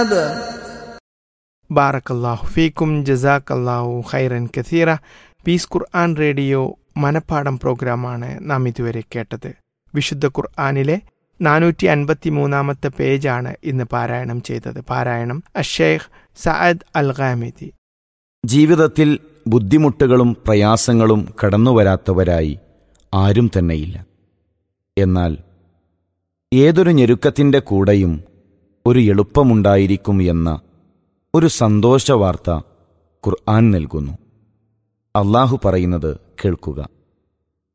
ബാറക്കല്ലാഹു ഫീക്കും ജസാക്കല്ലാഹു ഖൈറൻ കസീറ പീസ് ഖുർആൻ റേഡിയോ മനപ്പാടം പ്രോഗ്രാമാണ് നാം ഇതുവരെ കേട്ടത് വിശുദ്ധ ഖുർആാനിലെ നാനൂറ്റി അൻപത്തി മൂന്നാമത്തെ പേജാണ് ഇന്ന് പാരായണം ചെയ്തത് പാരായണം അഷേഖ് സഅദ് അൽ ഖാമിദി ജീവിതത്തിൽ ബുദ്ധിമുട്ടുകളും പ്രയാസങ്ങളും കടന്നുവരാത്തവരായി ആരും തന്നെയില്ല എന്നാൽ ഏതൊരു ഞെരുക്കത്തിൻ്റെ കൂടെയും ഒരു എളുപ്പമുണ്ടായിരിക്കും എന്ന ഒരു സന്തോഷവാർത്ത ഖുർആൻ നൽകുന്നു അള്ളാഹു പറയുന്നത് കേൾക്കുക